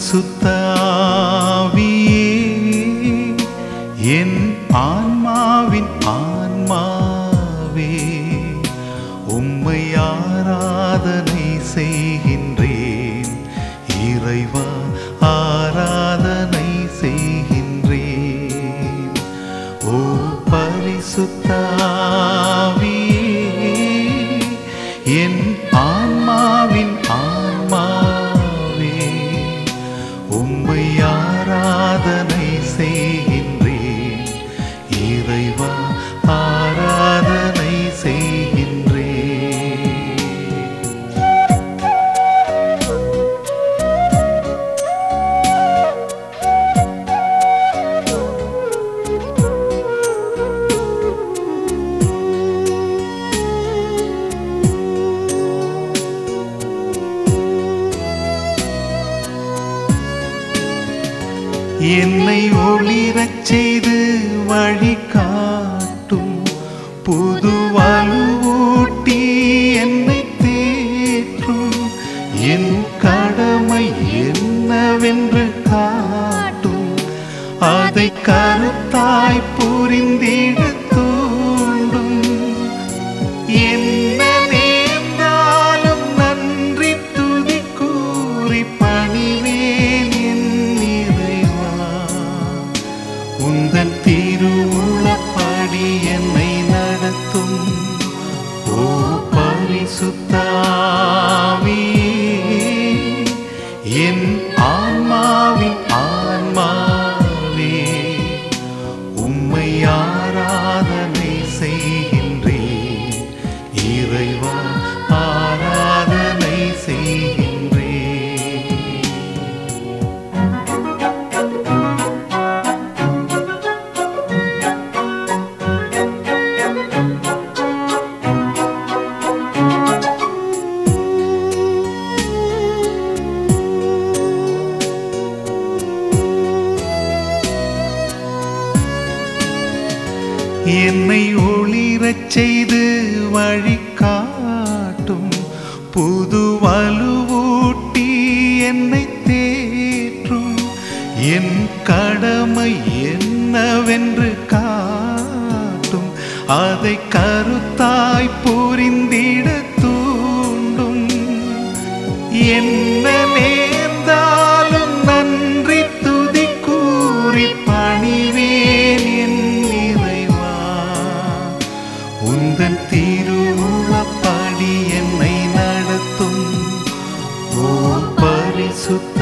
பரிசுத்த ஆவியே என் ஆன்மாவின் ஆன்மாவே உம்மை ஆராதனை செய்கின்றேன் இறைவா ஆராதனை செய்கின்றேன் ஓ பரிசுத்த ஆவியே என் ஆன்மாவின் ஆன்மாவே உம்மை ஆராதனை செய்கின்றேன் இறைவா ஆராதனை செய்கின்றேன் என்னை ஒளிரச் செய்து வழி காட்டும் புது வலுவூட்டி என்னை தேற்றும் என் கடமை என்னவென்று காட்டும் அதை கருத்தாய் புரிந்திட தூண்டும் என்ன நேர்ந்தாலும் நன்றி துதி கூறி பணிவேன் என் இறைவா உந்தன் திருவுளப்படி என்னை நடத்தும் ஓ பரிசுத்தாவியே என் ஆன்மாவின் ஆன்மாவே உம்மை ஆராதனை செய்கின்றேன் இறைவா ஆராதனை செய்கின்றேன் என்னை ஒளிரச் செய்து வழி காட்டும் புது வலுவூட்டி என்னை தேற்றும் என் கடமை என்னவென்று காட்டும் அதை கருத்தாய் புரிந்திட தூண்டும் என்ன நேர்ந்தாலும் நன்றி துதி கூறி பணிவேன் என் இறைவா உந்தன் திருவுளப்படி என்னை நடத்தும் ஓ பரிசுத்த